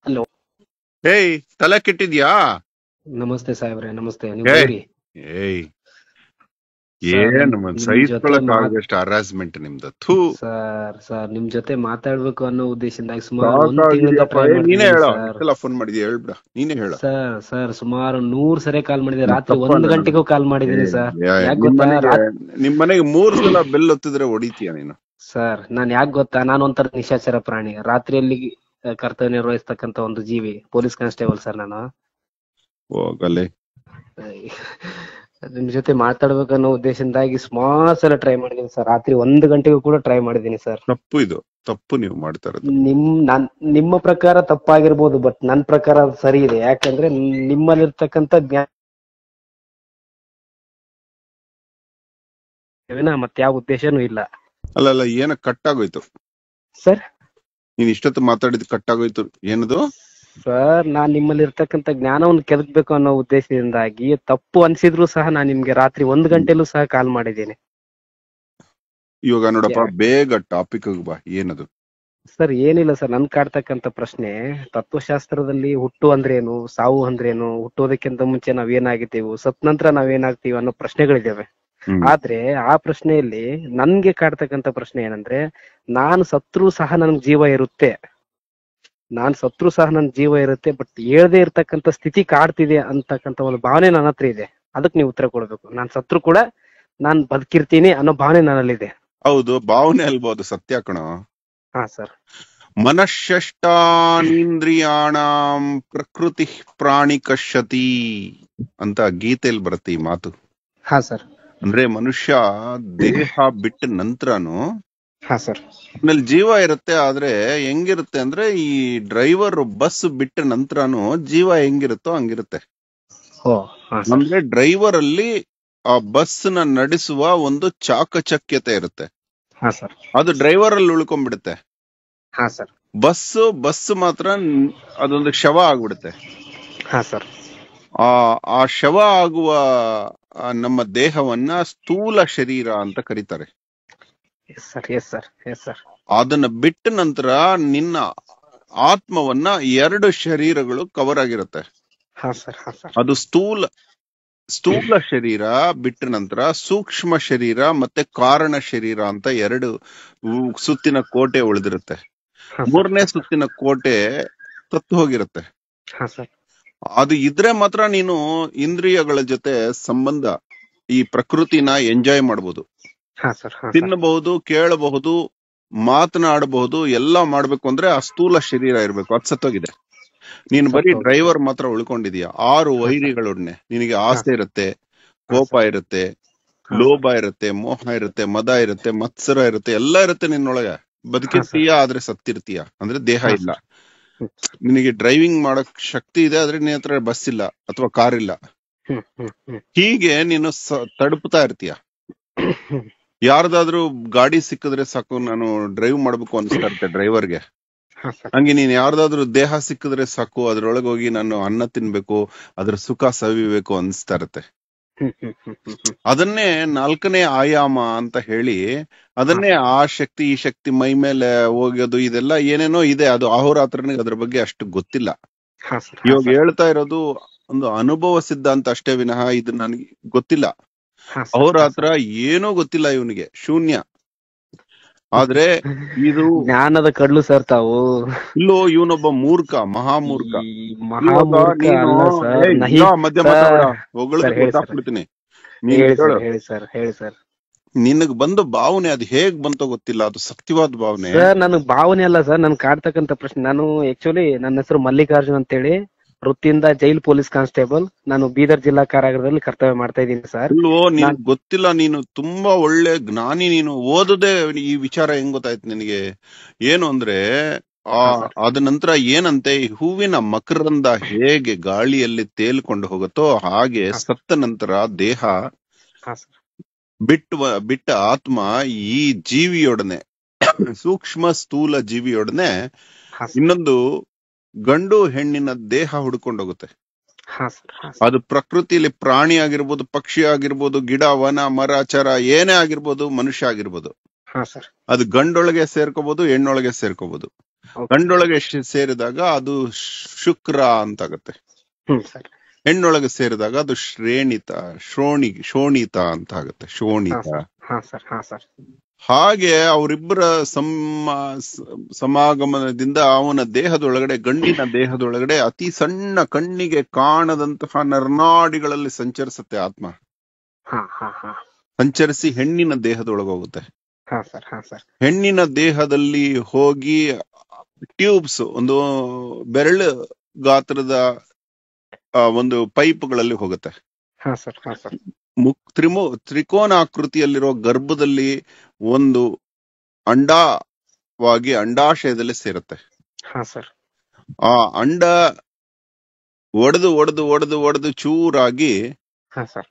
Hello ಏಯ್ ತಲೆ ಕೆಟ್ಟಿದ್ಯಾ ನಮಸ್ತೆ ಸಾಹೇಬ್ರೆ ನಮಸ್ತೆ ನೀವು ಏಯ್. ಬರೀ ಏಯ್ ಸರ್, ಏನ್ ನಿಮ್ ಜೊತೆ ಸಹಿಸ್ಕೊಳಕ್ ಮಾತ್- ಆಗಷ್ಟು ಹರಾಸ್ಮೆಂಟ್ ನಿಮ್ದು ಥೂ ಸರ್ ಸರ್ ನಿಮ್ ಜೊತೆ ಮಾತಾಡ್ಬೇಕು ಅನ್ನೋ ಉದ್ದೇಶದಿಂದ ಸುಮಾರು ಒಂದ್ ತಿಂಗಳಿಂದ ಸಾಕಾಗಿದ್ಯಪ್ಪ. ಟ್ರೈ ಏ, ನೀನೇ ಹೇಳ ಸರ್ ಎಲ್ಲ ಫೋನ್ ಮಾಡಿದ್ಯಾ ಹೇಳ್ಬಿಡ ನೀನೇ ಹೇಳ ಸರ್ ಸರ್ ಸುಮಾರು ನೂರ್ ಸರಿ ಕಾಲ್ ಮಾಡಿದೆ ರಾತ್ರಿ ತಪ್ಪ ಒಂದ್ ನಾನು. ಗಂಟೆಗೂ ಕಾಲ್ ಮಾಡಿದೀನಿ ಸರ್ ಯಾಕ್ ನಿಮ್ ಗೊತ್ತಾ ಮನೆಗೆ ರಾತ್- ನಿಮ್ ಮನೆಗೆ ಮೂರ್ ಸಲ ಬೆಲ್ ಒತ್ತಿದ್ರೆ ಹೊಡಿತೀಯ ನೀನು ಸರ್ ನಾನ್ ಯಾಕೆ ಗೊತ್ತಾ ನಾನು ಒಂಥರ ನಿಶಾಚರ ಪ್ರಾಣಿ ರಾತ್ರಿಯಲ್ಲಿ ಆ, ಕರ್ತವ್ಯ ನಿರ್ವಹಿಸ್ತಕ್ಕಂತ ಒಂದು ಜೀವಿ ಪೊಲೀಸ್ ಕಾನ್ಸ್ಟೇಬಲ್ ಸರ್ ನಾನು ಹೋಗಲೆ ನಿಮ್ ಜೊತೆ ಮಾತಾಡ್ಬೇಕು ಅನ್ನೋ ಉದ್ದೇಶದಿಂದಾಗಿ ಸುಮಾರು ಸಲ ಟ್ರೈ ಮಾಡಿದೀನಿ ಸರ್ ರಾತ್ರಿ ಒಂದ್ ಗಂಟೆಗೂ ಕೂಡ ಟ್ರೈ ಮಾಡಿದೀನಿ ಸರ್ ತಪ್ಪು ಇದು ತಪ್ಪು ನೀವು ಮಾಡ್ತಾ ಇರೋದು ನಿಮ್ ನಾನ್ ನಿಮ್ಮ ಪ್ರಕಾರ ತಪ್ಪಾಗಿರ್ಬೋದು ಬಟ್ ನನ್ ಪ್ರಕಾರ ಅದು ಸರಿ ಇದೆ ಯಾಕಂದ್ರೆ ನಿಮ್ಮಲ್ಲಿರ್ತಕ್ಕಂಥ ಜ್ಞಾನ ಮತ್ತೆ ಯಾವ ಉದ್ದೇಶನೂ ಇಲ್ಲ ಅಲ್ಲ ಅಲ್ಲ ಏನ ಕಟ್ ಆಗೋಯ್ತು ಸರ್ ನೀನ್ ಇಷ್ಟೊತ್ತು ಮಾತಾಡಿದ್ ಕಟ್ ಆಗೋಯ್ತು ಏನದು ಸರ್ ನಾನ್ ನಿಮ್ಮಲ್ಲಿ ಇರ್ತಕ್ಕಂಥ ಜ್ಞಾನವನ್ನು ಕೆದಕ್ಬೇಕು ಅನ್ನೋ ಉದ್ದೇಶದಿಂದಾಗಿ ತಪ್ಪು ಅನ್ಸಿದ್ರು ಸಹ ನಾನ್ ನಿಮ್ಗೆ ರಾತ್ರಿ ಒಂದ್ ಗಂಟೆಲೂ ಸಹ ಕಾಲ್ ಮಾಡಿದ್ದೀನಿ ಇವಾಗ ನೋಡಪ್ಪ ಬೇಗ ಟಾಪಿಕ್ ಬಾ ಏನದು ಸರ್ ಏನಿಲ್ಲ ಸರ್ ನನ್ ಕಾಡ್ತಕ್ಕಂತ ಪ್ರಶ್ನೆ ತತ್ವಶಾಸ್ತ್ರದಲ್ಲಿ ಹುಟ್ಟು ಅಂದ್ರೇನು ಸಾವು ಅಂದ್ರೇನು ಹುಟ್ಟೋದಕ್ಕಿಂತ ಮುಂಚೆ ನಾವ್ ಏನಾಗಿದ್ದೀವಿ ಸತ್ ನಂತರ ನಾವೇನಾಗ್ತೀವಿ ಅನ್ನೋ ಪ್ರಶ್ನೆಗಳಿದಾವೆ ಹ್ಮ್. ಆದ್ರೆ ಆ ಪ್ರಶ್ನೆಯಲ್ಲಿ ನನ್ಗೆ ಕಾಡ್ತಕ್ಕಂತ ಪ್ರಶ್ನೆ ಏನಂದ್ರೆ ನಾನು ಸತ್ರು ಸಹ ನನ್ ಜೀವ ಇರುತ್ತೆ ನಾನ್ ಸತ್ರು ಸಹ ನನ್ ಜೀವ ಇರುತ್ತೆ ಬಟ್ ಹೇಳ್ದೆ ಇರ್ತಕ್ಕಂತ ಸ್ಥಿತಿ ಕಾಡ್ತಿದೆ ಅಂತಕ್ಕಂತ ಒಂದು ಭಾವನೆ ನನ್ನ ಹತ್ರ ಇದೆ ಅದಕ್ಕೆ ನೀವು ಉತ್ತರ ಕೊಡ್ಬೇಕು ನಾನ್ ಸತ್ರು ಕೂಡ ನಾನ್ ಬದುಕಿರ್ತೀನಿ ಅನ್ನೋ ಭಾವನೆ ನನ್ನಲ್ಲಿದೆ ಹೌದು ಭಾವನೆ ಅಲ್ಬೋದು ಸತ್ಯ ಕಣೋ ಹಾ ಸರ್ ಮನಶ್ಶಷ್ಟಾನೀಂದ್ರಿಯಾಣಾಂ ಪ್ರಕೃತಿ ಪ್ರಾಣಿ ಕಶ್ಯತಿ ಅಂತ ಗೀತೆಯಲ್ಲಿ ಬರುತ್ತೆ ಈ ಮಾತು ಹಾ ಸರ್ ಅಂದ್ರೆ ಮನುಷ್ಯ ದೇಹ ಬಿಟ್ಟ ನಂತರನು ಹಾ ಸರ್ ನಲ್ಲಿ ಜೀವ ಇರುತ್ತೆ ಆದ್ರೆ ಹೆಂಗಿರುತ್ತೆ ಅಂದ್ರೆ ಈ ಡ್ರೈವರ್ ಬಸ್ ಬಿಟ್ಟ ನಂತರನು ಜೀವ ಹೆಂಗಿರುತ್ತೋ ಹಂಗಿರುತ್ತೆ ಓ ಹಾ ಸರ್ ಅಂದ್ರೆ ಡ್ರೈವರ್ ಅಲ್ಲಿ ಆ ಬಸ್ ನ ನಡೆಸುವ ಒಂದು ಚಾಕಚಕ್ಯತೆ ಇರುತ್ತೆ ಹಾ ಸರ್ ಅದು ಡ್ರೈವರ್ ಅಲ್ಲಿ ಉಳ್ಕೊಂಡ್ಬಿಡುತ್ತೆ ಹಾ ಸರ್ ಬಸ್ ಬಸ್ ಮಾತ್ರ ನ್- ಅದೊಂದು ಶವ ಆಗ್ಬಿಡುತ್ತೆ ಹಾ ಸರ್ ಆ ಆ ಶವ ಆಗುವ ಆ ನಮ್ಮ ದೇಹವನ್ನ ಸ್ಥೂಲ ಶರೀರ ಅಂತ ಕರೀತಾರೆ yes sir yes sir yes sir ಅದನ್ನ ಬಿಟ್ಟ ನಂತರ ನಿನ್ನ ಆತ್ಮವನ್ನ ಎರಡು ಶರೀರಗಳು ಕವರ್ ಆಗಿರುತ್ತೆ ಹಾ ಸರ್ ಹಾ ಸರ್ ಅದು ಸ್ಥೂಲ ಸ್ಥೂಲ ಶರೀರ ಬಿಟ್ಟ ನಂತರ ಸೂಕ್ಷ್ಮ ಶರೀರ ಮತ್ತೆ ಕಾರಣ ಶರೀರ ಅಂತ ಎರಡು ಉ- ಸುತ್ತಿನ ಕೋಟೆ ಉಳಿದಿರುತ್ತೆ ಹಾ ಮೂರನೇ ಸುತ್ತಿನ ಕೋಟೆ ತತ್ತು ಹೋಗಿರುತ್ತೆ ಹಾ ಸರ್ ಅದು ಇದ್ರೆ ಮಾತ್ರ ನೀನು ಇಂದ್ರಿಯಗಳ ಜೊತೆ ಸಂಬಂಧ ಈ ಪ್ರಕೃತಿನ ಎಂಜಾಯ್ ಮಾಡಬಹುದು ಹಾ ಸರ್ ಹಾ ಸರ್ ತಿನ್ನಬಹುದು ಕೇಳಬಹುದು ಮಾತನಾಡಬಹುದು ಎಲ್ಲ ಮಾಡ್ಬೇಕು ಅಂದ್ರೆ ಆ ಸ್ಥೂಲ ಶರೀರ ಇರ್ಬೇಕು ಅದು ಸತ್ತೋಗಿದೆ ನೀನ್ ಬರೀ ಸತ್ತೋಗಿದೆ. ಡ್ರೈವರ್ ಮಾತ್ರ ಉಳ್ಕೊಂಡಿದೀಯ ಆರು ವೈರಿಗಳೊಡನೆ ನಿನಗೆ ಆಸೆ ಇರುತ್ತೆ ಕೋಪ ಇರುತ್ತೆ ಹಾ. ಲೋಭ ಇರುತ್ತೆ ಮೋಹ ಇರುತ್ತೆ ಮದ ಇರುತ್ತೆ ಮತ್ಸರ ಇರುತ್ತೆ ಎಲ್ಲ ಇರುತ್ತೆ ನಿನ್ನೊಳಗೆ ಬದುಕಿರ್ತೀಯ ಆದ್ರೆ ಸತ್ತಿರ್ತೀಯ ಅಂದ್ರೆ ದೇಹ ಹಾ, ಇಲ್ಲ ಹ್ಮ್. ನಿನಗೆ ಡ್ರೈವಿಂಗ್ ಮಾಡಕ್ ಶಕ್ತಿ ಇದೆ ಆದ್ರೆ ನಿನ್ನ ಹತ್ರ ಬಸ್ ಇಲ್ಲ ಅಥವಾ ಕಾರ್ ಇಲ್ಲ ಹ್ಮ್ ಹ್ಮ್ ಹ್ಮ್ ಹೀಗೆ ನೀನು ಸ- ತಡುಪ್ತಾ ಇರ್ತೀಯ ಹ್ಮ್ ಯಾರ್ದಾದ್ರೂ ಗಾಡಿ ಸಿಕ್ಕಿದ್ರೆ ಸಾಕು ನಾನು ಡ್ರೈವ್ ಮಾಡ್ಬೇಕು ಅನ್ಸ್ತಾ ಇರುತ್ತೆ ಡ್ರೈವರ್ಗೆ ಹಾ ಸರ್ ಹಂಗೆ ನೀನ್ ಯಾರ್ದಾದ್ರೂ ದೇಹ ಸಿಕ್ಕಿದ್ರೆ ಸಾಕು ಅದ್ರೊಳಗೆ ಹೋಗಿ ನಾನು ಅನ್ನ ತಿನ್ಬೇಕು ಅದ್ರ ಸುಖ ಸವಿಬೇಕು ಅನ್ಸ್ತಾ ಇರುತ್ತೆ ಹ್ಮ್ ಹ್ಮ್ ಹ್ಮ್ ಹ್ಮ್ ಹ್ಮ್ ಅದನ್ನೇ ನಾಲ್ಕನೇ ಆಯಾಮ ಅಂತ ಹೇಳಿ ಅದನ್ನೇ ಆ ಶಕ್ತಿ ಈ ಶಕ್ತಿ ಮೈ ಮೇಲೆ ಹೋಗೋದು ಇದೆಲ್ಲ ಏನೇನೋ ಇದೆ ಅದು ಅಹೋರಾತ್ರನಿಗೆ ಅದ್ರ ಬಗ್ಗೆ ಅಷ್ಟು ಗೊತ್ತಿಲ್ಲ ಹಾ ಸರ್ ಇವಾಗ ಹೇಳ್ತಾ ಇರೋದು ಒಂದು ಅನುಭವ ಸಿದ್ಧಾಂತ ಅಷ್ಟೇ ವಿನಃ ಇದು ನನಗೆ ಗೊತ್ತಿಲ್ಲ ಅಹೋರಾತ್ರ ಏನೂ ಗೊತ್ತಿಲ್ಲ ಇವನಿಗೆ ಶೂನ್ಯ ಆದ್ರೆ ಇದು ಜ್ಞಾನದ ಕಡ್ಲು ಸರ್ ತಾವು ಇಲ್ಲೋ ಇವನೊಬ್ಬ ಮೂರ್ಖ ಮಹಾಮೂರ್ಖ ಈ ಮಹಾಮೂರ್ಖ ನೀನು- ಅಲ್ಲ ಸರ್ ಏಯ್, ನಹಿ ಇಲ್ಲ, ಮಧ್ಯ ಸರ್, ಮಾತಾಡ್ಬೇಡ. ಹೊಗಳ್ದೆ ಸರ್, ಹೇಳಿ ಸರ್. ಗೊತ್ತಾಗ್ಬಿಡ್ತೀನಿ. ನೀನ್ ಹೇಳಿ ಹೇಳು. ಸರ್ ಹೇಳಿ ಸರ್ ಹೇಳಿ ಸರ್ ನಿನಗ್ ಬಂದ ಭಾವನೆ ಅದು ಹೇಗ್ ಬಂತೋ ಗೊತ್ತಿಲ್ಲ ಅದು ಸತ್ಯವಾದ ಭಾವನೆ ಸರ್ ನನಗ್ ಭಾವನೆ ಅಲ್ಲ ಸರ್ ನನ್ ಕಾಡ್ತಕ್ಕಂತ ಪ್ರಶ್ನೆ ನಾನು ಆಕ್ಚುಲಿ ನನ್ನ ಹೆಸರು ಮಲ್ಲಿಕಾರ್ಜುನ್ ಅಂತೇಳಿ ವೃತ್ತಿಯಿಂದ ಜೈಲ್ ಪೊಲೀಸ್ ಕಾನ್ಸ್ಟೇಬಲ್ ನಾನು ಬೀದರ್ ಜಿಲ್ಲಾ ಕಾರಾಗೃಹದಲ್ಲಿ ಕರ್ತವ್ಯ ಮಾಡ್ತಾ ಇದ್ದೀನಿ ಸರ್ ಇಲ್ವೋ ನಿನಗ್ ನಾನ್- ಗೊತ್ತಿಲ್ಲ ನೀನು ತುಂಬಾ ಒಳ್ಳೆ ಜ್ಞಾನಿ ನೀನು ಓದದೆ ಈ ವಿಚಾರ ಹೆಂಗ್ ಗೊತ್ತಾಯ್ತು ನಿನಗೆ ಏನು ಅಂದ್ರೆ ಆ ಹಾ, ಸರ್. ಅದ ನಂತರ ಏನಂತೆ ಈ ಹೂವಿನ ಮಕರಂದ ಹೇಗೆ ಗಾಳಿಯಲ್ಲಿ ತೇಲ್ಕೊಂಡು ಹೋಗುತ್ತೋ ಹಾಗೆ ಹಾ. ಸತ್ತ ನಂತರ ದೇಹ ಹಾ ಸರ್ ಬಿಟ್ಟು ಬಿಟ್ಟ ಆತ್ಮ ಈ ಜೀವಿಯೊಡನೆ ಸೂಕ್ಷ್ಮ ಸ್ಥೂಲ ಜೀವಿಯೊಡನೆ ಹಾ ಸರ್ ಇನ್ನೊಂದು ಗಂಡು ಹೆಣ್ಣಿನ ದೇಹ ಹುಡ್ಕೊಂಡು ಹೋಗುತ್ತೆ ಹಾ ಸರ್ ಹಾ ಸರ್ ಅದು ಪ್ರಕೃತಿಯಲ್ಲಿ ಪ್ರಾಣಿ ಆಗಿರ್ಬೋದು ಪಕ್ಷಿ ಆಗಿರ್ಬೋದು ಗಿಡ ವನ ಮರ ಚರ ಏನೇ ಆಗಿರ್ಬೋದು ಮನುಷ್ಯ ಆಗಿರ್ಬೋದು ಹಾ ಸರ್ ಅದು ಗಂಡೊಳಗೆ ಸೇರ್ಕೋಬಹುದು ಹೆಣ್ಣೊಳಗೆ ಸೇರ್ಕೋಬಹುದು Okay. ಗಂಡೊಳಗೆ ಶ್- ಸೇರಿದಾಗ ಅದು ಶುಕ್ರ ಅಂತಾಗತ್ತೆ ಹ್ಮ್ ಸರ್ ಹೆಣ್ಣೊಳಗೆ ಸೇರಿದಾಗ ಅದು ಶ್ರೇಣಿತ ಶ್ರೋಣಿ ಶೋಣಿತ ಅಂತ ಆಗುತ್ತೆ ಹಾ ಶೋಣಿತ ಸರ್ ಹಾ ಸರ್ ಹಾ ಸರ್ ಹಾಗೆ ಅವರಿಬ್ಬರ ಸಮ ಸ- ಸಮಾಗಮನದಿಂದ ಅವನ ದೇಹದೊಳಗಡೆ ಗಂಡಿನ ದೇಹದೊಳಗಡೆ ಅತಿ ಸಣ್ಣ ಕಣ್ಣಿಗೆ ಕಾಣದಂತಹ ನರನಾಡಿಗಳಲ್ಲಿ ಸಂಚರಿಸುತ್ತೆ ಆತ್ಮ ಹಾ ಹಾ ಹಾ ಸಂಚರಿಸಿ ಹೆಣ್ಣಿನ ದೇಹದೊಳಗೆ ಹೋಗುತ್ತೆ ಹಾ ಸರ್ ಹಾ ಸರ್ ಹೆಣ್ಣಿನ ದೇಹದಲ್ಲಿ ಹೋಗಿ ಟ್ಯೂಬ್ಸ್ ಒಂದು ಬೆರಳು ಗಾತ್ರದ ಆ, ಒಂದು ಪೈಪ್ಗಳಲ್ಲಿ ಹೋಗುತ್ತೆ ಹಾ ಸರ್ ಹಾ ಸರ್ ಮುಕ್ ತ್ರಿಮು ತ್ರಿಕೋನಾಕೃತಿಯಲ್ಲಿರೋ ಗರ್ಭದಲ್ಲಿ ಒಂದು ಅಂಡವಾಗಿ ಅಂಡಾಶಯದಲ್ಲಿ ಸೇರುತ್ತೆ ಹಾ ಸರ್ ಆ ಅಂಡ ಒಡೆದು ಒಡೆದು ಒಡೆದು ಒಡೆದು ಚೂರಾಗಿ ಹಾ ಸರ್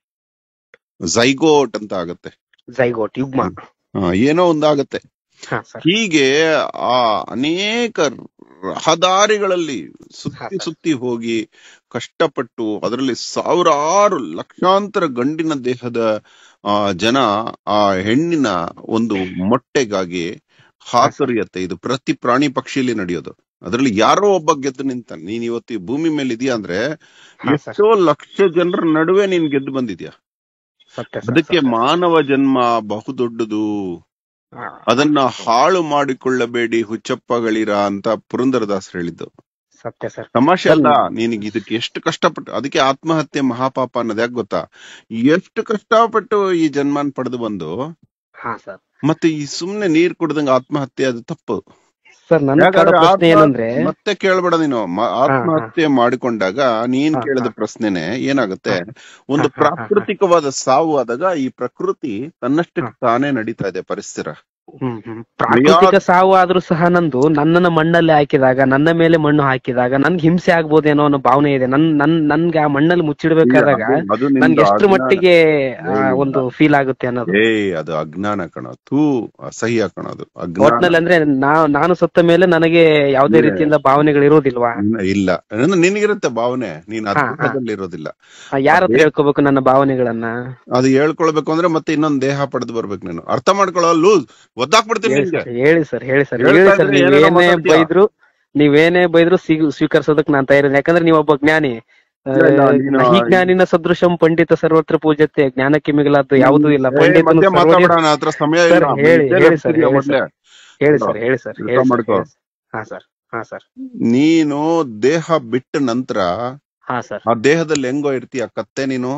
ಝೈಗೋಟ್ ಅಂತ ಆಗತ್ತೆ ಜೈಗೋಟ್ ಯುಗ್ಮ ಆ, ಏನೋ ಒಂದಾಗತ್ತೆ ಹಾ ಸರ್ ಹೀಗೆ ಆ ಅನೇಕ ರಹದಾರಿಗಳಲ್ಲಿ ಹಾ, ಸುತ್ತಿ ಸರ್. ಸುತ್ತಿ ಹೋಗಿ ಕಷ್ಟಪಟ್ಟು ಅದರಲ್ಲಿ ಸಾವಿರಾರು ಲಕ್ಷಾಂತರ ಗಂಡಿನ ದೇಹದ ಆ ಜನ ಆ ಹೆಣ್ಣಿನ ಒಂದು ಮೊಟ್ಟೆಗಾಗಿ ಹಾತೊರೆಯತ್ತೆ ಇದು ಪ್ರತಿ ಪ್ರಾಣಿ ಪಕ್ಷಿಯಲ್ಲಿ ನಡೆಯೋದು ಅದರಲ್ಲಿ ಯಾರೋ ಒಬ್ಬ ಗೆದ್ದು ನಿಂತ ನೀನ್ ಇವತ್ತು ಈ ಭೂಮಿ ಮೇಲೆ ಇದೆಯಾ ಅಂದ್ರೆ ಹಾ ಸರ್ ಎಷ್ಟೋ ಲಕ್ಷ ಜನರ ನಡುವೆ ನೀನ್ ಗೆದ್ದು ಬಂದಿದ್ಯಾ ಸತ್ಯ ಸರ್ ಅದಕ್ಕೆ ಸತ್ಯ. ಮಾನವ ಜನ್ಮ ಬಹುದೊಡ್ಡದು ಹಾ, ಅದನ್ನ ಹಾಳು ಮಾಡಿಕೊಳ್ಳಬೇಡಿ ಹುಚ್ಚಪ್ಪಗಳಿರ ಅಂತ ಪುರಂದರದಾಸ್ ಹೇಳಿದ್ದು ಸತ್ಯ ಸರ್ ತಮಾಷೆ ಸರ್, ಅಲ್ಲ ನಿನಗೆ ಇದಕ್ಕೆ ಎಷ್ಟು ಕಷ್ಟಪಟ್ಟು ಅದಕ್ಕೆ ಆತ್ಮಹತ್ಯೆ ಮಹಾಪಾಪ ಅನ್ನೋದು ಯಾಕೆ ಗೊತ್ತಾ ಎಷ್ಟು ಕಷ್ಟಪಟ್ಟು ಈ ಜನ್ಮನ್ ಪಡೆದು ಬಂದು ಹಾ ಸರ್ ಮತ್ತೆ ಈ ಸುಮ್ನೆ ನೀರ್ ಕುಡ್ದಂಗ ಆತ್ಮಹತ್ಯೆ ಅದು ತಪ್ಪು ಸರ್ ನನ್ನ ಕಾಡೋ ಯಾಕಂದ್ರೆ ಪ್ರಶ್ನೆ ಆತ್ಮ- ಏನಂದ್ರೆ ಮತ್ತೆ ಕೇಳ್ಬೇಡ ನೀನು ಮ- ಆತ್ಮಹತ್ಯೆ ಮಾಡಿಕೊಂಡಾಗ ನೀನ್ ಹಾ, ಕೇಳಿದ ಹಾ. ಪ್ರಶ್ನೆನೆ ಏನಾಗುತ್ತೆ ಒಂದು ಹಾ, ಹಾ, ಹಾ, ಹಾ. ಪ್ರಾಕೃತಿಕವಾದ ಸಾವು ಆದಾಗ ಈ ಪ್ರಕೃತಿ ತನ್ನಷ್ಟಕ್ಕೆ ತಾನೇ ನಡೀತಾ ಇದೆ ಪರಿಸರ ಹ್ಮ್ ಹ್ಮ್ ಪ್ರಾಕೃತಿಕ ಸಾವು ಆದ್ರೂ ಸಹ ನಂದು ನನ್ನನ್ನ ಮಣ್ಣಲ್ಲಿ ಹಾಕಿದಾಗ ನನ್ನ ಮೇಲೆ ಮಣ್ಣು ಹಾಕಿದಾಗ ನನ್ಗೆ ಹಿಂಸೆ ಆಗ್ಬೋದೇನೋ ಅನ್ನೋ ಭಾವನೆ ಇದೆ ನನ್ ನನ್ ನನ್ಗೆ ಆ ಮಣ್ಣಲ್ಲಿ ಮುಚ್ಚಿಡ್ಬೇಕಾದಾಗ ಅದು- ಅದು ನಿಂದು ನನ್ಗೆ ಎಷ್ಟ್ರ ಅಜ್ಞಾನ. ಮಟ್ಟಿಗೆ ಆ, ಏ, ಒಂದು ಫೀಲ್ ಆಗುತ್ತೆ ಅನ್ನೋದು ಏಯ್ ಅದು ಅಜ್ಞಾನ ಕಣ ತೂ ಅಸಹ್ಯ ಕಣ ಅದು ಅಜ್ಞಾನ ಒಟ್ನಲ್ಲಿ ಅಂದ್ರೆ ನಾ ನಾನು ಸತ್ತ ಮೇಲೆ ನನಗೆ ಯಾವುದೇ ಇಲ್ಲ. ರೀತಿಯಿಂದ ಭಾವನೆಗಳು ಇರೋದಿಲ್ವಾ ಇಲ್ಲ ಅಂದ್ರೆ ನಿನಗಿರುತ್ತೆ ಭಾವನೆ ನೀನ್ ಹಾ, ಹಾ. ಅದ್ಭುತದಲ್ಲಿ ಇರೋದಿಲ್ಲ ಯಾರ ಹತ್ರ ಹೇಳ್ಕೋಬೇಕು ನನ್ನ ಭಾವನೆಗಳನ್ನ ಅದು ಹೇಳ್ಕೊಳ್ಬೇಕು ಅಂದ್ರೆ ಮತ್ತೆ ಇನ್ನೊಂದ್ ದೇಹ ಪಡೆದು ಬರ್ಬೇಕು ನೀನು ಅರ್ಥ ಮಾಡ್ಕೊಳ್ಳೋ ಲೂಸ್ ಒದ್ದಾಕ್ಬಿಡ್ತೀನಿ ಹೇಳಿ ನಿನ್ಗೆ ಸರ್ ಹೇಳಿ ಸರ್ ಹೇಳಿ ಸರ್ ಹೇಳ್ತಾ ಹೇಳಿ ಸರ್ ಇದ್ರೆ ಏನೇನೋ ನೀವೇನೇ ಮಾತಾಡ್ತೀಯ. ಬೈದ್ರು ನೀವೇನೇ ಬೈದ್ರು ಸ್ವೀ- ಸ್ವೀಕರಿಸೋದಕ್ ನಾನ್ ತಯಾರಿಲ್ಲ ಯಾಕಂದ್ರೆ ನೀವೊಬ್ಬ ಜ್ಞಾನಿ ಆ, ಇಲ್ಲ, ಇಲ್ಲ, ನೀನು- ಈ ಜ್ಞಾನಿನ ಸದೃಶಂ ಪಂಡಿತ ಸರ್ವತ್ರ ಪೂಜತೆ ಜ್ಞಾನಕ್ಕೆ ಮಿಗಿಲಾದ್ದು ಯಾವುದೂ ಇಲ್ಲ ಏ, ಪಂಡಿತನು ಮಧ್ಯೆ ಸರ್ವಜ್ಞ- ಮಾತಾಡೋಣ ನನ್ನ ಹತ್ರ ಸಮಯ ಇಲ್ಲ ಸರ್, ಹೇಳಿ, ಇಲ್ಲೇ ಹೇಳಿ ಸರ್, ಕೂತಿದ್ಯಾ ಹೇಳಿ ಮೊದ್ಲೇ? ಹೇಳಿ ಸರ್ ಹೇಳಿ ಸರ್ ಅರ್ಥ ಹೇಳಿ ಸರ್ ಮಾಡ್ಕೊ. ಹೇಳಿ ಸರ್. ಹಾ ಸರ್ ಹಾ ಸರ್ ನೀನು ದೇಹ ಬಿಟ್ಟ ನಂತರ ಹಾ ಸರ್ ಆ ದೇಹದಲ್ಲಿ ಹೆಂಗೋ ಇರ್ತೀಯ ಕತ್ತೆ ನೀನು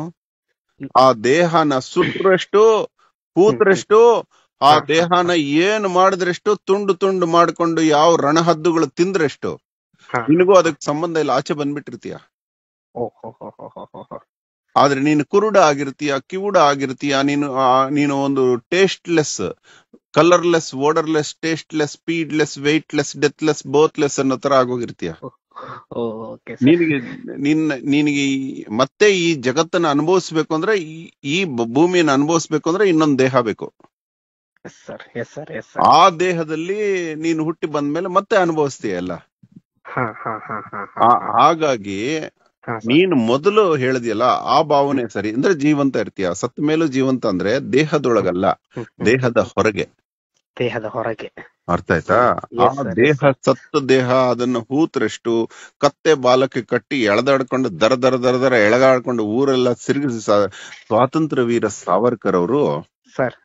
ಆ ದೇಹನ ಸುಟ್ರಷ್ಟು ಕೂತ್ರಷ್ಟು ಆ ಹಾ, ಹಾ, ದೇಹನ ಏನ್ ಮಾಡಿದ್ರೆಷ್ಟು ತುಂಡು ತುಂಡು ಮಾಡ್ಕೊಂಡು ಯಾವ ರಣಹದ್ದುಗಳು ತಿಂದ್ರೆಷ್ಟು ಹಾ ನಿನಗೂ ಅದಕ್ಕೆ ಸಂಬಂಧ ಇಲ್ಲ ಆಚೆ ಬಂದ್ಬಿಟ್ಟಿರ್ತೀಯ ಓ ಹೋ ಹೋ ಹೋ ಹೋ ಹೋ ಹೋ. ಆದ್ರೆ ನೀನು ಕುರುಡ ಆಗಿರ್ತೀಯ ಕಿವುಡ ಆಗಿರ್ತೀಯ ನೀನು ಆ, ನೀನು ಒಂದು tasteless colourless odourless tasteless speedless weightless deathless birthless ಅನ್ನೋ ತರ ಆಗೋಗಿರ್ತೀಯ ಓ ಓಕೆ ಸರ್ ನಿನಗೆ ನಿನ್ನ ನಿನಗೆ ಈ- ಮತ್ತೆ ಈ ಜಗತ್ತನ್ನ ಅನುಭವಿಸ್ಬೇಕು ಅಂದ್ರೆ ಈ- ಈ ಬ- ಭೂಮಿಯನ್ನ ಅನುಭವಿಸ್ಬೇಕು ಅಂದ್ರೆ ಇನ್ನೊಂದ್ ದೇಹ ಬೇಕು yes sir yes sir yes sir ಆ ದೇಹದಲ್ಲಿ ನೀನು ಹುಟ್ಟಿ ಬಂದ್ಮೇಲೆ ಮತ್ತೆ ಅನುಭವಿಸ್ತೀಯ ಎಲ್ಲ ಹಾ ಹಾ ಹಾ ಹಾ ಆ- ಹಾಗಾಗಿ ಹಾ ಸರ್. ನೀನು ಮೊದಲು ಹೇಳಿದ್ಯಲ್ಲ ಆ ಭಾವನೆ ಸರಿ ಅಂದ್ರೆ ಜೀವಂತ ಇರ್ತೀಯ ಸತ್ತ ಮೇಲೂ ಜೀವಂತ ಅಂದ್ರೆ ದೇಹದೊಳಗಲ್ಲ ಹ್ಮ್, ಹ್ಮ್. ದೇಹದ ಹೊರಗೆ ದೇಹದ ಹೊರಗೆ ಅರ್ಥ ಆಯ್ತಾ ಆ Yes, sir, yes, ದೇಹ ಸತ್ತ ದೇಹ ಅದನ್ನ ಹೂತ್ರಷ್ಟು ಕತ್ತೆ ಬಾಲಕ್ಕೆ ಕಟ್ಟಿ ಎಳೆದಾಡ್ಕೊಂಡು ದರ ದರ ದರ ದರ ಎಳೆಗಾಡ್ಕೊಂಡು ಊರೆಲ್ಲ ತಿರುಗಿಸಿ ಸಾ- ಸ್ವಾತಂತ್ರ್ಯ ವೀರ ಸಾವರ್ಕರ್ ಅವರು ಸರ್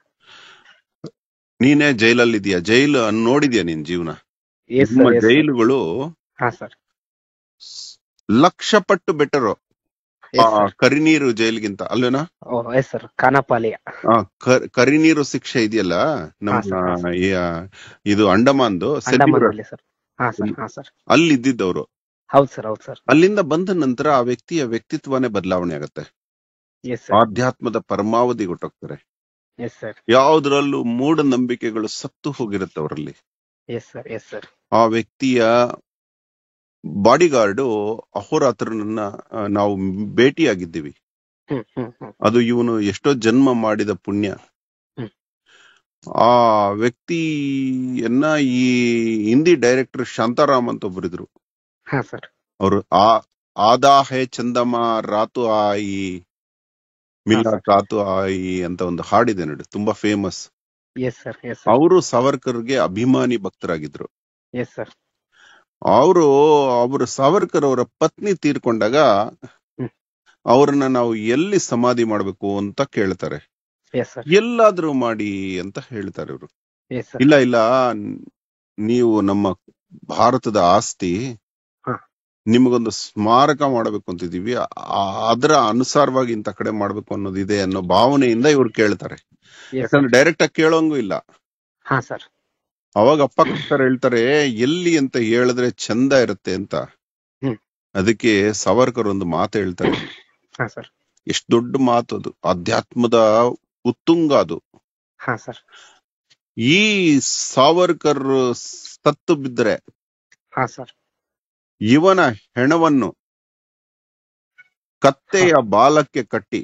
ನೀನೇ ಜೈಲಲ್ಲಿ ಇದೀಯ ಜೈಲು ಅನ್ ನೋಡಿದ್ಯಾ ನಿನ್ ಜೀವನ ಎಸ್ ನಿಮ್ಮ ಸರ್ ಎಸ್ ಸರ್. ಜೈಲುಗಳು ಹಾ ಸರ್ ಲಕ್ಷ ಪಟ್ಟು ಬೆಟರು ಎಸ್ ಸರ್ ಕರಿನೀರು ಜೈಲಿಗಿಂತ ಅಲ್ವೇನಾ ಓ ಎಸ್ ಸರ್ ಖಾನಾಪಾಲಿಯ ಆ, ಕರ್- ಕರಿನೀರು ಶಿಕ್ಷೆ ಇದೆಯಲ್ಲ ನಮ್ಮ ಹಾ, ಸರ್, ಹಾ, ಸರ್. ಈ, ಆ, ಇದು ಅಂಡಮಾನ್ದು ಸೆಲ್ಯೂರ್ ಅಂಡಮಾನಲ್ಲಿ ಸರ್ ಹಾ ಸರ್ ಹಾ ಸರ್ ಅಲ್ಲಿ ಇದ್ದಿದ್ದವ್ರು ಹೌದ್ ಸರ್ ಹೌದ್ ಸರ್ ಅಲ್ಲಿಂದ ಬಂದ ನಂತರ ಆ ವ್ಯಕ್ತಿಯ ವ್ಯಕ್ತಿತ್ವನೇ ಬದಲಾವಣೆ ಆಗುತ್ತೆ ಎಸ್ ಸರ್ ಆಧ್ಯಾತ್ಮದ ಪರಮಾವಧಿ ಕೊಟ್ಟೋಗ್ತಾರೆ ಎಸ್ ಸರ್ ಯಾವುದ್ರಲ್ಲೂ ಮೂಢನಂಬಿಕೆಗಳು ಸತ್ತು ಹೋಗಿರುತ್ತೆ ಅವರಲ್ಲಿ ಎಸ್ ಸರ್ ಎಸ್ ಸರ್ ಆ ವ್ಯಕ್ತಿಯ ಬಾಡಿಗಾರ್ಡು ಅಹೋರಾತ್ರನನ್ನ ಆ, ನಾವು ಭೇಟಿಯಾಗಿದ್ದೀವಿ ಹ್ಮ್ ಹ್ಮ್ ಹ್ಮ್ ಅದು ಇವನು ಎಷ್ಟೋ ಜನ್ಮ ಮಾಡಿದ ಪುಣ್ಯ ಹ್ಮ್. ಆ ವ್ಯಕ್ತಿಯನ್ನ ಈ ಹಿಂದಿ ಡೈರೆಕ್ಟರ್ ಶಾಂತಾರಾಮ್ ಅಂತ ಒಬ್ಬರಿದ್ರು ಹಾ ಸರ್ ಅವರು ಆ ಆದಾ ಹೇ ಚಂದಮ ರಾತು ಆಯಿ ಮಿಲ್ಲ ಹಾ, ರಾತು ಆಯಿ ಅಂತ ಒಂದು ಹಾಡಿದೆ ನೋಡಿ ತುಂಬಾ famous yes sir yes sir ಅವರು ಸಾವರ್ಕರ್ಗೆ ಅಭಿಮಾನಿ ಭಕ್ತರಾಗಿದ್ರು ಎಸ್ ಸರ್ ಅವರು ಅವರು ಸಾವರ್ಕರ್ ಅವರ ಪತ್ನಿ ತೀರ್ಕೊಂಡಾಗ ಹ್ಮ್. ಅವ್ರನ್ನ ನಾವು ಎಲ್ಲಿ ಸಮಾಧಿ ಮಾಡ್ಬೇಕು ಅಂತ ಕೇಳ್ತಾರೆ ಎಸ್ ಸರ್ ಎಲ್ಲಾದ್ರೂ ಮಾಡಿ ಅಂತ ಹೇಳ್ತಾರೆ ಇವರು ಎಸ್ ಸರ್ ಇಲ್ಲ ಇಲ್ಲ ನೀವು ನಮ್ಮ ಭಾರತದ ಆಸ್ತಿ ಹ. ನಿಮಗೊಂದು ಸ್ಮಾರಕ ಮಾಡಬೇಕು ಅಂತಿದೀವಿ ಆ- ಅದರ ಅನುಸಾರವಾಗಿ ಇಂತ ಕಡೆ ಮಾಡ್ಬೇಕು ಅನ್ನೋದಿದೆ ಅನ್ನೋ ಭಾವನೆಯಿಂದ ಇವ್ರು ಕೇಳ್ತಾರೆ ಎಸ್ ಯಾಕಂದ್ರೆ ಡೈರೆಕ್ಟ್ ಆಗಿ ಕೇಳೋಂಗೂ ಇಲ್ಲ ಹಾ ಸರ್ ಅವಾಗ ಅಪ್ಪ ಸರ್ ಹೇಳ್ತಾರೆ ಎಲ್ಲಿ ಅಂತ ಹೇಳಿದ್ರೆ ಚಂದ ಇರುತ್ತೆ ಅಂತ ಹ್ಮ್. ಅದಕ್ಕೆ ಸಾವರ್ಕರ್ ಒಂದು ಮಾತು ಹೇಳ್ತಾರೆ ಹಾ ಸರ್ ಎಷ್ಟು ದೊಡ್ಡ ಮಾತು ಅದು ಅಧ್ಯಾತ್ಮದ ಉತ್ತುಂಗ ಅದು ಹಾ ಸರ್ ಈ ಸಾವರ್ಕರ್ ಸತ್ತು ಬಿದ್ದರೆ ಹಾ ಸರ್ ಇವನ ಹೆಣವನ್ನು ಕತ್ತೆಯ ಬಾಲಕ್ಕೆ ಕಟ್ಟಿ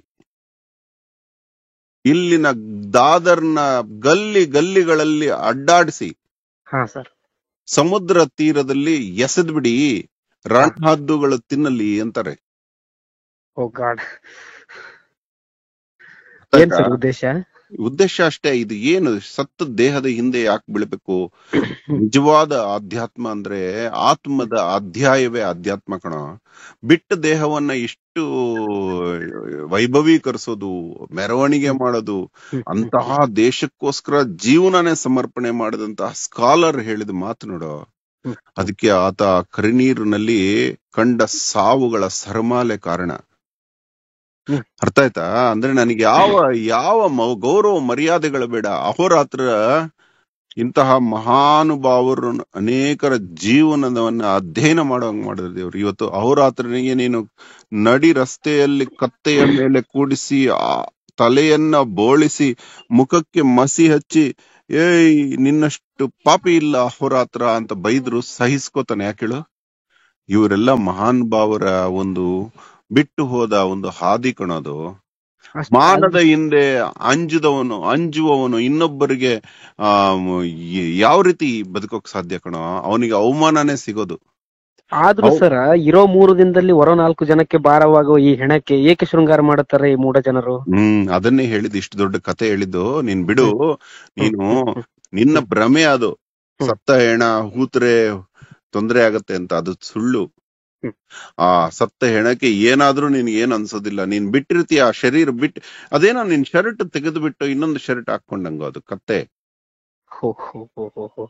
ಇಲ್ಲಿನ ದಾದರ್ನ ಗಲ್ಲಿ ಗಲ್ಲಿಗಳಲ್ಲಿ ಅಡ್ಡಾಡಿಸಿ ಹಾ ಸರ್ ಸಮುದ್ರ ತೀರದಲ್ಲಿ ಎಸೆದ್ ಬಿಡಿ ರಣಹದ್ದುಗಳು ತಿನ್ನಲಿ ಅಂತಾರೆ ಓ ಗಾಡ್ ಏನ್ ಸರ್ ಉದ್ದೇಶ ಉದ್ದೇಶ ಅಷ್ಟೇ ಇದು ಏನು ಸತ್ತ ದೇಹದ ಹಿಂದೆ ಯಾಕೆ ಬೀಳ್ಬೇಕು ನಿಜವಾದ ಆಧ್ಯಾತ್ಮ ಅಂದ್ರೆ ಆತ್ಮದ ಅಧ್ಯಾಯವೇ ಆಧ್ಯಾತ್ಮ ಕಣ ಬಿಟ್ಟ ದೇಹವನ್ನ ಇಷ್ಟು ವೈಭವೀಕರಿಸೋದು ಮೆರವಣಿಗೆ ಮಾಡೋದು ಅಂತಹ ದೇಶಕ್ಕೋಸ್ಕರ ಜೀವನನೇ ಸಮರ್ಪಣೆ ಮಾಡಿದಂತಹ ಸ್ಕಾಲರ್ ಹೇಳಿದ ಮಾತು ನೋಡು ಹ್ಮ್. ಅದಕ್ಕೆ ಆತ ಕರಿನೀರಿನಲ್ಲಿ ಕಂಡ ಸಾವುಗಳ ಸರಮಾಲೆ ಕಾರಣ ಹ್ಮ್. ಅರ್ಥ ಆಯ್ತಾ ಅಂದ್ರೆ ನನಗೆ ಯಾವ ಯಾವ ಮ- ಗೌರವ ಮರ್ಯಾದೆಗಳು ಬೇಡ ಅಹೋರಾತ್ರ ಇಂತಹ ಮಹಾನುಭಾವರು ಅನೇಕರ ಜೀವನವನ್ನ ಅಧ್ಯಯನ ಮಾಡುವಂಗ್ ಮಾಡಿದ್ರು ದೇವ್ರು ಇವತ್ತು ಅಹೋರಾತ್ರನಿಗೆ ನೀನು ನಡಿ ರಸ್ತೆಯಲ್ಲಿ ಕತ್ತೆಯ ಮೇಲೆ ಕೂಡಿಸಿ ಆ ತಲೆಯನ್ನ ಬೋಳಿಸಿ ಮುಖಕ್ಕೆ ಮಸಿ ಹಚ್ಚಿ ಏಯ್ ನಿನ್ನಷ್ಟು ಪಾಪಿ ಇಲ್ಲ ಅಹೋರಾತ್ರ ಅಂತ ಬೈದ್ರು ಸಹಿಸ್ಕೋತಾನೆ ಯಾಕೇಳು ಇವರೆಲ್ಲ ಮಹಾನ್ ಭಾವರ ಒಂದು ಬಿಟ್ಟು ಹೋದ ಒಂದು ಹಾದಿ ಕಣೋದು ಅಷ್ಟ್ ಮಾನದ ಹಿಂದೆ ಅಂಜುದವನು ಅಂಜುವವನು ಇನ್ನೊಬ್ಬರಿಗೆ ಆ ಯಾವ ರೀತಿ ಬದುಕೋಕ್ ಸಾಧ್ಯ ಕಣೋ ಅವನಿಗೆ ಅವಮಾನನೇ ಸಿಗೋದು ಆದ್ರೂ ಹೌದು. ಸರ್ ಇರೋ ಮೂರು ದಿನದಲ್ಲಿ ಹೊರ ನಾಲ್ಕು ಜನಕ್ಕೆ ಭಾರವಾಗುವ ಈ ಹೆಣಕ್ಕೆ ಏಕೆ ಶೃಂಗಾರ ಮಾಡುತ್ತಾರೆ ಈ ಮೂಢ ಜನರು ಹ್ಮ್ ಅದನ್ನೇ ಹೇಳಿದ್ದು ಇಷ್ಟು ದೊಡ್ಡ ಕತೆ ಹೇಳಿದ್ದು ನೀನ್ ಬಿಡು ನೀನು ನಿನ್ನ ಭ್ರಮೆ ಅದು ಹ್ಮ್. ಸತ್ತ ಹೆಣ ಹೂತ್ರೆ ತೊಂದ್ರೆ ಆಗತ್ತೆ ಅಂತ ಅದು ಸುಳ್ಳು ಹ್ಮ್. ಆ ಸತ್ತ ಹೆಣಕ್ಕೆ ಏನಾದ್ರೂ ನಿನ್ಗೆ ಏನ್ ಅನ್ಸೋದಿಲ್ಲ ನೀನ್ ಬಿಟ್ಟಿರ್ತೀಯ ಆ ಶರೀರ ಬಿಟ್ ಅದೇನೋ ನಿನ್ ಶರ್ಟ್ ತೆಗೆದು ಬಿಟ್ಟು ಇನ್ನೊಂದು ಶರ್ಟ್ ಹಾಕೊಂಡಂಗ ಅದು ಕತ್ತೆ ಹೋ ಹೋ ಹೋ ಹೋ ಹೋ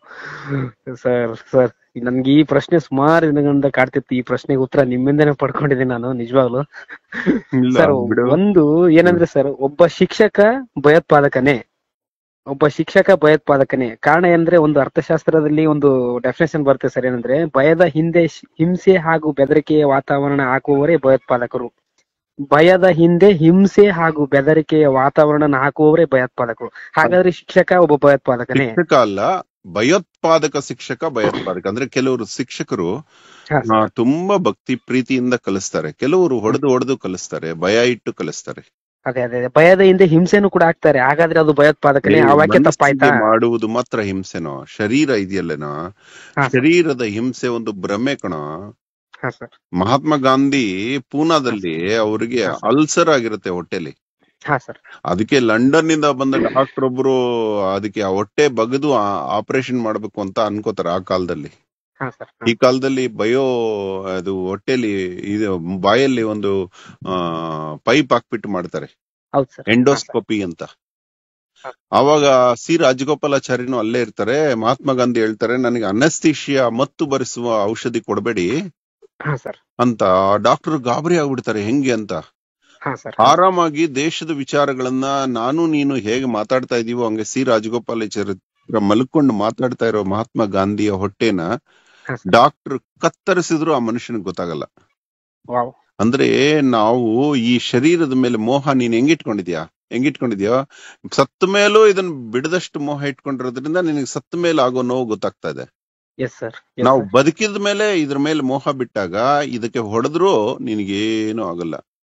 ಸರ್ ಸರ್ ನನ್ಗೆ ಈ ಪ್ರಶ್ನೆ ಸುಮಾರು ದಿನಗಳಿಂದ ಕಾಡ್ತಿತ್ತು ಈ ಪ್ರಶ್ನೆಗೆ ಉತ್ತರ ನಿಮ್ಮಿಂದನೇ ಪಡ್ಕೊಂಡಿದ್ದೀನಿ ನಾನು ನಿಜವಾಗ್ಲು ಇಲ್ಲ ಸರ್ ಬಿಡು ಒಂದು ಏನಂದ್ರೆ ಸರ್ ಒಬ್ಬ ಶಿಕ್ಷಕ ಭಯೋತ್ಪಾದಕನೇ ಒಬ್ಬ ಶಿಕ್ಷಕ ಭಯೋತ್ಪಾದಕನೇ ಕಾರಣ ಅಂದ್ರೆ ಒಂದು ಅರ್ಥಶಾಸ್ತ್ರದಲ್ಲಿ ಒಂದು ಡೆಫಿನೇಷನ್ ಬರುತ್ತೆ ಸರ್ ಏನಂದ್ರೆ ಭಯದ ಹಿಂದೆ ಶ್- ಹಿಂಸೆ ಹಾಗೂ ಬೆದರಿಕೆಯ ವಾತಾವರಣ ಹಾಕುವವರೇ ಭಯೋತ್ಪಾದಕರು ಭಯದ ಹಿಂದೆ ಹಿಂಸೆ ಹಾಗೂ ಬೆದರಿಕೆಯ ವಾತಾವರಣ ಹಾಕುವವರೇ ಭಯೋತ್ಪಾದಕರು ಹಾಗಾದ್ರೆ ಶಿಕ್ಷಕ ಒಬ್ಬ ಭಯೋತ್ಪಾದಕನೇ ಶಿಕ್ಷಕ ಅಲ್ಲ ಭಯೋತ್ಪಾದಕ ಶಿಕ್ಷಕ ಭಯೋತ್ಪಾದಕ ಅಂದ್ರೆ ಕೆಲವರು ಶಿಕ್ಷಕರು ಹಾ, ಆ, ತುಂಬಾ ಭಕ್ತಿ ಪ್ರೀತಿಯಿಂದ ಕಲಿಸ್ತಾರೆ ಕೆಲವರು ಹೊಡೆದು ಹೊಡೆದು ಕಲಿಸ್ತಾರೆ ಭಯ ಇಟ್ಟು ಕಲಿಸ್ತಾರೆ ಅದೇ ಅದೇ ಅದೇ. ಭಯದ ಹಿಂದೆ ಹಿಂಸೆನೂ ಕೂಡ ಹಾಕ್ತಾರೆ ಹಾಗಾದ್ರೆ ಅದು ಭಯೋತ್ಪಾದಕನೇ ಆ ವಾಕ್ಯ ತಪ್ಪಾಯ್ತಾ ಮನಸ್ಸಿಗೆ ಮಾಡುವುದು ಮಾತ್ರ ಹಿಂಸೆನೋ ಶರೀರ ಇದೆಯಲ್ಲೇನೋ ಹಾ ಸರ್ ಶರೀರದ ಹಿಂಸೆ ಒಂದು ಭ್ರಮೆ ಕಣೋ ಹಾ ಸರ್ ಮಹಾತ್ಮ ಗಾಂಧಿ ಪೂನಾದಲ್ಲಿ ಅವರಿಗೆ ಹಾ, ಸರ್. ಅಲ್ಸರ್ ಆಗಿರುತ್ತೆ ಹೊಟ್ಟೆಲಿ ಹಾ ಸರ್ ಅದಕ್ಕೆ ಲಂಡನ್ ನಿಂದ ಬಂದ ಡಾಕ್ಟರ್ ಒಬ್ರು ಅದಕ್ಕೆ ಆ ಹೊಟ್ಟೆ ಬಗದು ಆಪರೇಷನ್ ಮಾಡ್ಬೇಕು ಅಂತ ಅನ್ಕೋತಾರೆ ಆ ಕಾಲದಲ್ಲಿ ಹಾ ಸರ್ ಈ ಕಾಲದಲ್ಲಿ ಬಯೋ ಅದು ಹೊಟ್ಟೆಲಿ ಇದು ಬಾಯಲ್ಲಿ ಒಂದು ಆ ಪೈಪ್ ಹಾಕ್ಬಿಟ್ಟು ಮಾಡ್ತಾರೆ ಹೌದು ಸರ್ ಎಂಡೋಸ್ಕೋಪಿ ಅಂತ ಹಾ. ಅವಾಗ ಸಿ ರಾಜಗೋಪಾಲಾಚಾರ್ಯನು ಅಲ್ಲೇ ಇರ್ತಾರೆ ಮಹಾತ್ಮ ಗಾಂಧಿ ಹೇಳ್ತಾರೆ ನನಗೆ ಅನಸ್ತೀಶಿಯಾ ಮತ್ತು ಬರೆಸುವ ಔಷಧಿ ಕೊಡಬೇಡಿ ಹಾ ಸರ್ ಅಂತ ಡಾಕ್ಟರ್ ಗಾಬರಿ ಆಗ್ಬಿಡ್ತಾರೆ ಹೆಂಗೆ ಅಂತ ಹಾ ಸರ್ ಆರಾಮಾಗಿ ದೇಶದ ವಿಚಾರಗಳನ್ನ ನಾನು ನೀನು ಹೇಗೆ ಮಾತಾಡ್ತಾ ಇದೀವೋ ಹಂಗೆ ಸಿ ರಾಜಗೋಪಾಲಾಚಾರ್ಯ ಮಲ್ಕೊಂಡು ಮಾತಾಡ್ತಾ ಇರೋ ಮಹಾತ್ಮ ಗಾಂಧಿಯ ಹೊಟ್ಟೆನ ಹಾ ಸರ್ ಡಾಕ್ಟರ್ ಕತ್ತರಿಸಿದ್ರು ಆ ಮನುಷ್ಯನಿಗೆ ಗೊತ್ತಾಗಲ್ಲ ವಾವ್ ಅಂದ್ರೆ ನಾವು ಈ ಶರೀರದ ಮೇಲೆ ಮೋಹ ನೀನ್ ಹೆಂಗಿಟ್ಕೊಂಡಿದ್ಯಾ ಹೆಂಗಿಟ್ಕೊಂಡಿದ್ಯಾ ಸತ್ತ ಮೇಲೂ ಇದನ್ನ ಬಿಡದಷ್ಟು ಮೋಹ ಇಟ್ಕೊಂಡಿರೋದ್ರಿಂದ ನಿನಗೆ ಸತ್ತ ಮೇಲೆ ಆಗೋ ನೋವು ಗೊತ್ತಾಗ್ತಾ ಇದೆ ಎಸ್ ಸರ್ ನಾವು ಬದುಕಿದ ಮೇಲೆ ಇದ್ರ ಮೇಲೆ ಮೋಹ ಬಿಟ್ಟಾಗ ಇದಕ್ಕೆ ಹೊಡೆದ್ರು ನಿನಗೇನು ಆಗಲ್ಲ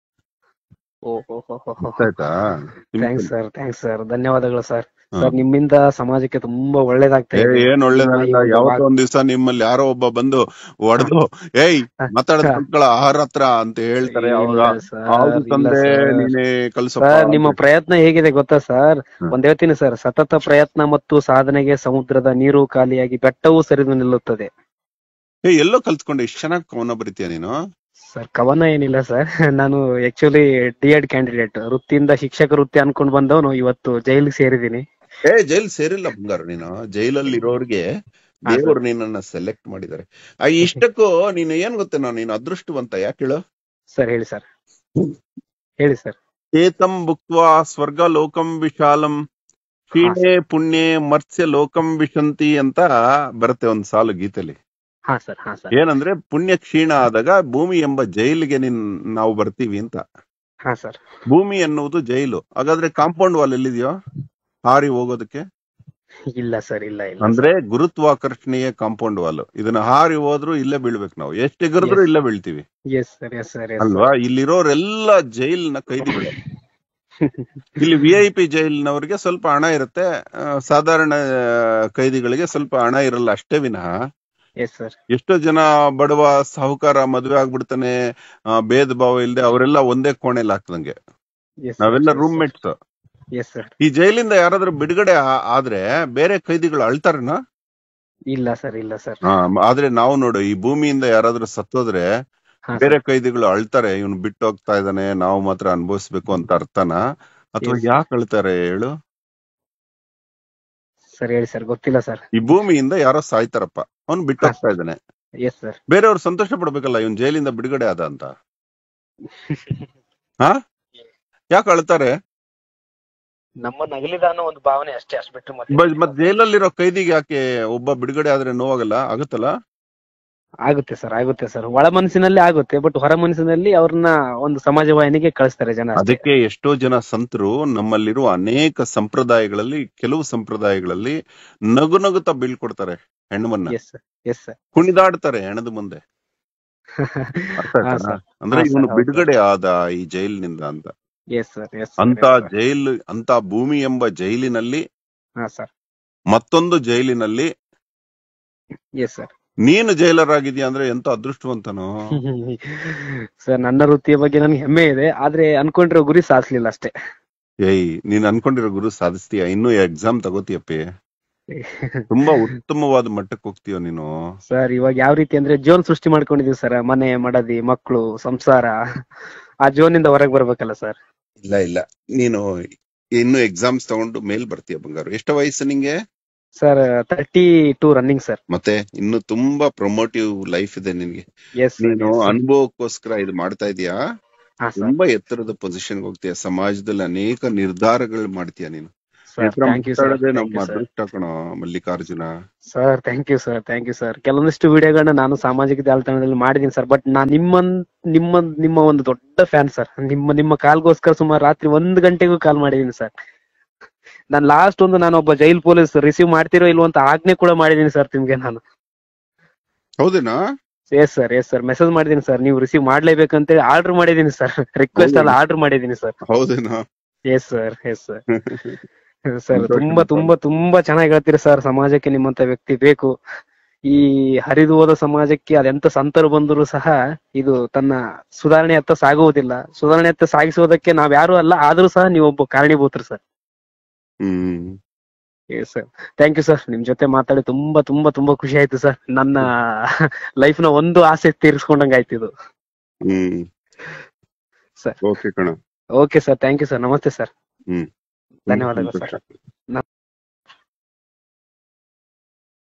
ಗೊತ್ತಾಯ್ತಾ ಥ್ಯಾಂಕ್ಸ್ ಸರ್ ಥ್ಯಾಂಕ್ಸ್ ಸರ್ ಧನ್ಯವಾದಗಳು ಸರ್ ಹಾ. ಸರ್ ನಿಮ್ಮಿಂದ ಸಮಾಜಕ್ಕೆ ತುಂಬಾ ಒಳ್ಳೇದಾಗ್ತಾ ಏ, ಇದೆ ಏನ್ ಒಳ್ಳೇದಲ್ಲ ನಿಮ್ಮ ಈ ಯಾವತ್ತೋ ಒಂದು ಒಂದ್ ದಿವ್ಸ ನಿಮ್ಮಲ್ಲಿ ಯಾರೋ ಒಬ್ಬ ಬಂದು ಹೊಡೆದು ಏಯ್ ಹಾ. ಮಾತಾಡದ್ ಹಾ. ಕಲ್ತ್ಕೊಳ ಆಹಾರ ಹತ್ರ ಅಂತ ಹೇಳ್ತಾರೆ ಇಲ್ಲ ಅವಾಗ sir, ಹೌದು ಇಲ್ಲ ತಂದೆ sir. ನೀನೇ ಕಲ್ಸಪ್ಪ ಸರ್ ನಿಮ್ಮ ಪ್ರಯತ್ನ ಹೇಗಿದೆ ಗೊತ್ತಾ ಸರ್ ಹ್ಮ್. ಒಂದ್ ಹೇಳ್ತೀನಿ ಸರ್ ಸತತ ಪ್ರಯತ್ನ ಮತ್ತು ಸಾಧನೆಗೆ ಸಮುದ್ರದ ನೀರು ಖಾಲಿಯಾಗಿ ಬೆಟ್ಟವೂ ಸರಿದು ನಿಲ್ಲುತ್ತದೆ ಏ ಎಲ್ಲೋ ಕಲ್ತ್ಕೊಂಡೆ ಇಷ್ಟು ಚೆನ್ನಾಗಿ ಕವನ ಬರಿತೀಯ ನೀನು ಸರ್ ಕವನ ಏನಿಲ್ಲ ಸರ್ ನಾನು ಆಕ್ಚುಲಿ ಡಿ ಎಡ್ ಕ್ಯಾಂಡಿಡೇಟ್ ವೃತ್ತಿಯಿಂದ ಶಿಕ್ಷಕ ವೃತ್ತಿ ಅನ್ಕೊಂಡ್ ಬಂದವನು ಇವತ್ತು ಜೈಲಿಗೆ ಸೇರಿದ್ದೀನಿ ಏ ಜೈಲ್ ಸೇರಿಲ್ಲ ಬಂಗಾರ ನೀನು ಜೈಲಲ್ಲಿ ಇರೋರ್ಗೆ ದೇವರು ನಿನ್ನನ್ನ ಸೆಲೆಕ್ಟ್ ಮಾಡಿದ್ದಾರೆ ಆ ಇಷ್ಟಕ್ಕೂ ನೀನು ಏನ್ ಗೊತ್ತೇನೋ ನೀನು ಅದೃಷ್ಟವಂತ ಯಾಕೆ ಹೇಳು ಸರ್ ಹೇಳಿ ಸರ್ ಹೇಳಿ ಸರ್ ಏತಂ ಭುಕ್ತ್ವಾ ಸ್ವರ್ಗ ಲೋಕಂ ವಿಶಾಲಂ ಕ್ಷೀಣೆ ಪುಣ್ಯೆ ಮತ್ಸ್ಯ ಲೋಕಂ ವಿಶಂತಿ ಅಂತ ಬರುತ್ತೆ ಒಂದ್ ಸಾಲು ಗೀತೆಲಿ ಹಾ ಸರ್ ಹಾ ಸರ್ ಏನಂದ್ರೆ ಪುಣ್ಯ ಕ್ಷೀಣ ಆದಾಗ ಭೂಮಿ ಎಂಬ ಜೈಲಿಗೆ ನಿನ್ ನಾವು ಬರ್ತೀವಿ ಅಂತ ಹಾ ಸರ್ ಭೂಮಿ ಎನ್ನುವುದು ಜೈಲು ಹಾಗಾದ್ರೆ ಕಾಂಪೌಂಡ್ ವಾಲ್ ಎಲ್ಲಿದೆಯೋ ಹಾರಿ ಹೋಗೋದಕ್ಕೆ ಇಲ್ಲ ಸರ್ ಇಲ್ಲ ಇಲ್ಲ ಅಂದ್ರೆ ಗುರುತ್ವಾಕರ್ಷಣೀಯ ಕಾಂಪೌಂಡ್ ವಾಲ್ ಇದನ್ನ ಹಾರಿ ಹೋದ್ರು ಇಲ್ಲೇ ಬೀಳ್ಬೇಕು ನಾವು ಎಷ್ಟ್ ಎಗರಿದ್ರು Yes. ಇಲ್ಲೇ ಬೀಳ್ತೀವಿ ಎಸ್ ಸರ್ ಎಸ್ ಸರ್ ಅಲ್ವಾ ಇಲ್ಲಿರೋರೆಲ್ಲ ಜೈಲ್ನ ಕೈದಿಗಳು ಇಲ್ಲಿ ವಿ ಐ ಪಿ ಜೈಲಿನವರಿಗೆ ಸ್ವಲ್ಪ ಹಣ ಇರುತ್ತೆ ಆ, ಸಾಧಾರಣ ಆ, ಕೈದಿಗಳಿಗೆ ಸ್ವಲ್ಪ ಹಣ ಇರಲ್ಲ ಅಷ್ಟೇ ವಿನಃ ಎಸ್ ಸರ್ ಎಷ್ಟೋ ಜನ ಬಡವ ಸಾಹುಕಾರ ಮದ್ವೆ ಆಗ್ಬಿಡ್ತಾನೆ ಆ, ಭೇದ ಭಾವ ಇಲ್ದೆ ಅವರೆಲ್ಲ ಒಂದೇ ಕೋಣೆಲಿ ಹಾಕ್ದಂಗೆ ಎಸ್ ನಾವೆಲ್ಲ ರೂಮ್ ಮೇಟ್ಸ್ ಎಸ್ ಸರ್ ಈ ಜೈಲಿಂದ ಯಾರಾದ್ರೂ ಬಿಡುಗಡೆ ಆ- ಆದ್ರೆ ಬೇರೆ ಕೈದಿಗಳು ಅಳ್ತಾರನ ಇಲ್ಲ ಸರ್ ಇಲ್ಲ ಸರ್ ಆದ್ರೆ ನಾವು ನೋಡು ಈ ಭೂಮಿಯಿಂದ ಯಾರಾದ್ರೂ ಸತ್ತೋದ್ರೆ ಹಾ ಬೇರೆ ಕೈದಿಗಳು ಅಳ್ತಾರೆ ಇವನು ಬಿಟ್ಟು ಹೋಗ್ತಾ ಇದ್ದಾನೆ ನಾವು ಮಾತ್ರ ಅನುಭವಿಸ್ಬೇಕು ಅಂತ ಅರ್ಥನ ಅಥವಾ Yes. ಯಾಕೆ ಅಳ್ತಾರೆ ಹೇಳು ಸರ್ ಹೇಳಿ ಸರ್ ಗೊತ್ತಿಲ್ಲ ಸರ್ ಈ ಭೂಮಿಯಿಂದ ಯಾರೋ ಸಾಯ್ತಾರಪ್ಪ ಅವ್ನು ಬಿಟ್ಟು ಹಾ, ಹೋಗ್ತಾ ಇದ್ದಾನೆ ಎಸ್ ಸರ್ ಬೇರೆಯವ್ರು ಸಂತೋಷ ಪಡ್ಬೇಕಲ್ಲ ಇವನ್ ಜೈಲಿಂದ ಬಿಡುಗಡೆ ಆದ ಅಂತ ಹಾ ಯಾಕೆ ಅಳ್ತಾರೆ ನಮ್ಮ ನಗಲಿದ ಅನ್ನೋ ಒಂದು ಭಾವನೆ ಅಷ್ಟೇ ಅಷ್ಟು ಬಿಟ್ಟು ಬ- ಮತ್ತೆ ಮತ್ ಜೈಲಲ್ಲಿರೋ ಕೈದಿಗೆ ಯಾಕೆ ಒಬ್ಬ ಬಿಡುಗಡೆ ಆದ್ರೆ ನೋವಾಗಲ್ಲ ಆಗುತ್ತಲ್ಲ ಆಗುತ್ತೆ ಸರ್ ಆಗುತ್ತೆ ಸರ್ ಒಳ ಮನಸ್ಸಿನಲ್ಲಿ ಆಗುತ್ತೆ ಬಟ್ ಹೊರ ಮನಸ್ಸಿನಲ್ಲಿ ಅವ್ರನ್ನ ಒಂದು ಸಮಾಜ ವಾಹಿನಿಗೆ ಕಳಿಸ್ತಾರೆ ಜನ ಅಷ್ಟೇ. ಅದಕ್ಕೆ ಎಷ್ಟೋ ಜನ ಸಂತರು ನಮ್ಮಲ್ಲಿರುವ ಅನೇಕ ಸಂಪ್ರದಾಯಗಳಲ್ಲಿ ಕೆಲವು ಸಂಪ್ರದಾಯಗಳಲ್ಲಿ ನಗು ನಗುತ್ತಾ ಬೀಳ್ಕೊಡ್ತಾರೆ ಹೆಣ್ಣುಮನ್ನ ಎಸ್ ಸರ್ ಎಸ್ ಸರ್ ಕುಣಿದಾಡ್ತಾರೆ ಹೆಣದ ಮುಂದೆ ಅರ್ಥ ಹಾ ಆಯ್ತಾ? ಸರ್ ಅಂದ್ರೆ ಹಾ, ಇವನು ಸರ್, ಹೌದು. ಬಿಡುಗಡೆ ಆದ ಈ ಜೈಲಿನಿಂದ ಅಂತ ಎಸ್ ಸರ್ ಎಸ್ ಅಂತ ಜೈಲು ಅಂತ ಭೂಮಿ ಎಂಬ ಜೈಲಿನಲ್ಲಿ ಹಾ ಸರ್ ಮತ್ತೊಂದು ಜೈಲಿನಲ್ಲಿ ಎಸ್ ಸರ್ ನೀನು ಜೈಲರ್ ಆಗಿದ್ಯಾ ಅಂದ್ರೆ ಎಂತ ಅದೃಷ್ಟವಂತನು ಸರ್ ನನ್ನ ವೃತ್ತಿಯ ಬಗ್ಗೆ ನನ್ಗೆ ಹೆಮ್ಮೆ ಇದೆ ಆದ್ರೆ ಅನ್ಕೊಂಡಿರೋ ಗುರಿ ಸಾಧಿಸ್ಲಿಲ್ಲ ಅಷ್ಟೇ ಏಯ್ ನೀನ್ ಅನ್ಕೊಂಡಿರೋ ಗುರು ಸಾಧಿಸ್ತೀಯ ಇನ್ನು ಎಕ್ಸಾಮ್ ತಗೋತೀಯಪ್ಪಿ ತುಂಬಾ ಉತ್ತಮವಾದ ಮಟ್ಟಕ್ಕೆ ಹೋಗ್ತೀಯ ನೀನು ಸರ್ ಇವಾಗ ಯಾವ ರೀತಿ ಅಂದ್ರೆ ಜೋನ್ ಸೃಷ್ಟಿ ಮಾಡ್ಕೊಂಡಿದೀವಿ ಸರ್ ಮನೆ ಮಡದಿ ಮಕ್ಕಳು ಸಂಸಾರ ಆ ಜೋನ್ ಇಂದ ಹೊರಗೆ ಬರ್ಬೇಕಲ್ಲ ಸರ್ ಇಲ್ಲ ಇಲ್ಲ ನೀನು ಇನ್ನು ಎಕ್ಸಾಮ್ಸ್ ತಗೊಂಡು ಮೇಲ್ ಬರ್ತೀಯ ಬಂಗಾರು ಎಷ್ಟು ವಯಸ್ಸು ನಿಂಗೆ sir thirty two running sir ಮತ್ತೆ ಇನ್ನು ತುಂಬಾ ಪ್ರಮೋಟಿವ್ ಲೈಫ್ ಇದೆ ನಿನ್ಗೆ ಎಸ್ ನೀನು ಅನುಭವಕ್ಕೋಸ್ಕರ ಇದು ಮಾಡ್ತಾ ಇದೀಯಾ ಹಾ ಸರ್ ತುಂಬಾ ಎತ್ತರದ ಪೊಸಿಷನ್ ಹೋಗ್ತೀಯ ಸಮಾಜದಲ್ಲಿ ಅನೇಕ ನಿರ್ಧಾರಗಳು ಮಾಡ್ತೀಯ ನೀನು ಸರ್ ಈ ತರ ಥ್ಯಾಂಕ್ ಯು ಸರ್ ಮಾತಾಡೋದೇ ಥ್ಯಾಂಕ್ ನಮ್ಮ ಯು ಸರ್ ಅದೃಷ್ಟ ಕಣೋ Mallikarjuna sir thank you sir thank you sir ಕೆಲವೊಂದಿಷ್ಟು ವಿಡಿಯೋಗಳನ್ನ ನಾನು ಸಾಮಾಜಿಕ ಜಾಲತಾಣದಲ್ಲಿ ಮಾಡಿದೀನಿ ಸರ್ ಬಟ್ ನಾನ್ ನಿಮ್ಮ ನಿಮ್ಮ ನಿಮ್ಮ ಒಂದು ದೊಡ್ಡ ಫ್ಯಾನ್ ಸರ್ ನಿಮ್ಮ ನಿಮ್ಮ ಕಾಲ್ಗೋಸ್ಕರ ಸುಮಾರು ರಾತ್ರಿ ಒಂದ್ ಗಂಟೆಗೂ ಕಾಲ್ ಮಾಡಿದೀನಿ ಸರ್ ನಾನ್ ಲಾಸ್ಟ್ ಒಂದು ನಾನು ಒಬ್ಬ ಜೈಲ್ ಪೊಲೀಸ್ ರಿಸೀವ್ ಮಾಡ್ತಿರೋ ಇಲ್ವೋ ಅಂತ ಆಜ್ಞೆ ಕೂಡ ಮಾಡಿದೀನಿ ಸರ್ ನಿಮ್ಗೆ ನಾನು ಹೌದೇನಾ yes sir yes sir message ಮಾಡಿದೀನಿ ಸರ್ ನೀವು ರಿಸೀವ್ ಮಾಡ್ಲೇಬೇಕಂತೇಳಿ ಆರ್ಡರ್ ಮಾಡಿದೀನಿ ಸರ್ ರಿಕ್ವೆಸ್ಟ್ ಅಲ್ಲ ಆರ್ಡರ್ ಮಾಡಿದೀನಿ ಸರ್ ಹೌದೇನಾ yes sir yes sir sir ತುಂಬಾ ತುಂಬಾ ತುಂಬಾ ಚೆನ್ನಾಗಿ ಹೇಳ್ತೀರಿ ಸರ್ ಸಮಾಜಕ್ಕೆ ನಿಮ್ಮಂತ ವ್ಯಕ್ತಿ ಬೇಕು ಈ ಹರಿದು ಹೋದ ಸಮಾಜಕ್ಕೆ ಅದೆಂತ ಸಂತರು ಬಂದರೂ ಸಹ ಇದು ತನ್ನ ಸುಧಾರಣೆ ಹತ್ತ ಸಾಗುವುದಿಲ್ಲ ಸುಧಾರಣೆ ಹತ್ತ ಸಾಗಿಸುವುದಕ್ಕೆ ನಾವ್ಯಾರು ಅಲ್ಲ ಆದ್ರೂ ಸಹ ನೀವು ಒಬ್ಬ ಕಾರಣೀಭೂತರು sir hmm yes sir thank you sir ನಿಮ್ ಜೊತೆ ಮಾತಾಡಿ ತುಂಬಾ ತುಂಬಾ ತುಂಬಾ ಖುಷಿ ಆಯ್ತು ಸರ್ ನನ್ನ ಲೈಫ್ ನ ಒಂದು ಆಸೆ ತೀರಿಸ್ಕೊಂಡಂಗ ಆಯ್ತು ಇದು ಹ್ಮ್ ಸರ್ ಓಕೆ ಕಣ okay sir thank you sir namaste sir hmm ಧನ್ಯವಾದಗಳು ಸರ್ ಸಂತೋಷ.